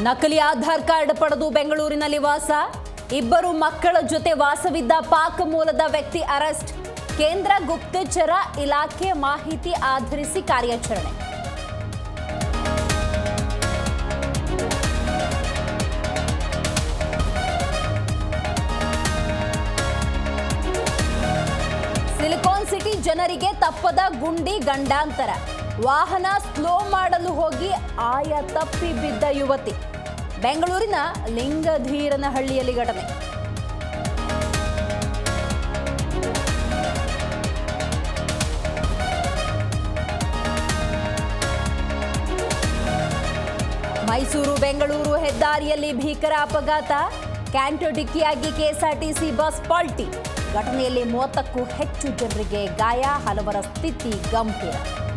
ನಕಲಿ ಆಧಾರ್ ಕಾರ್ಡ್ ಪಡೆದು ಬೆಂಗಳೂರಿನಲ್ಲಿ ವಾಸ ಇಬ್ಬರು ಮಕ್ಕಳ ಜೊತೆ ವಾಸವಿದ್ದ ಪಾಕ್ ಮೂಲದ ವ್ಯಕ್ತಿ ಅರೆಸ್ಟ್ ಕೇಂದ್ರ ಗುಪ್ತಚರ ಇಲಾಖೆ ಮಾಹಿತಿ ಆಧರಿಸಿ ಕಾರ್ಯಾಚರಣೆ ಸಿಲಿಕಾನ್ ಸಿಟಿ ಜನರಿಗೆ ತಪ್ಪದ ಗುಂಡಿ ಗಂಡಾಂತರ ವಾಹನ ಸ್ಲೋ ಮಾಡಲು ಹೋಗಿ ಆಯ ತಪ್ಪಿ ಬಿದ್ದ ಯುವತಿ ಬೆಂಗಳೂರಿನ ಲಿಂಗಧೀರನಹಳ್ಳಿಯಲ್ಲಿ ಘಟನೆ ಮೈಸೂರು ಬೆಂಗಳೂರು ಹೆದ್ದಾರಿಯಲ್ಲಿ ಭೀಕರ ಅಪಘಾತ ಕ್ಯಾಂಟೋ ಡಿಕ್ಕಿಯಾಗಿ ಕೆಎಸ್ಆರ್ಟಿಸಿ ಬಸ್ ಪಾಲ್ಟಿ ಘಟನೆಯಲ್ಲಿ ಮೂವತ್ತಕ್ಕೂ ಹೆಚ್ಚು ಜನರಿಗೆ ಗಾಯ ಹಲವರ ಸ್ಥಿತಿ ಗಂಭೀರ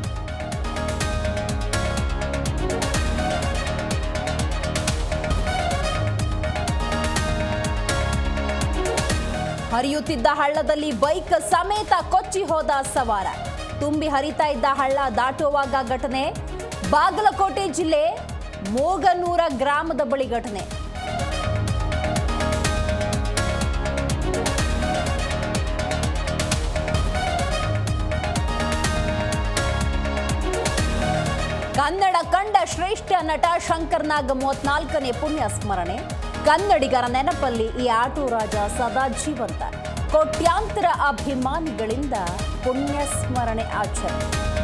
ಹರಿಯುತ್ತಿದ್ದ ಹಳ್ಳದಲ್ಲಿ ಬೈಕ್ ಸಮೇತ ಕೊಚ್ಚಿ ಹೋದ ಸವಾರ ತುಂಬಿ ಹರಿತಾ ಇದ್ದ ಹಳ್ಳ ದಾಟುವಾಗ ಘಟನೆ ಬಾಗಲಕೋಟೆ ಜಿಲ್ಲೆ ಮೋಗನೂರ ಗ್ರಾಮದ ಬಳಿ ಘಟನೆ ಕನ್ನಡ ಕಂಡ ಶ್ರೇಷ್ಠ ನಟ ಶಂಕರ್ ನಾಗ್ ಮೂವತ್ನಾಲ್ಕನೇ ಪುಣ್ಯ ಸ್ಮರಣೆ ಕನ್ನಡಿಗರ ನೆನಪಲ್ಲಿ ಈ ಆಟೋ ರಾಜ ಸದಾ ಜೀವಂತ ಕೋಟ್ಯಾಂತರ ಅಭಿಮಾನಿಗಳಿಂದ ಪುಣ್ಯ ಸ್ಮರಣೆ ಆಚರಣೆ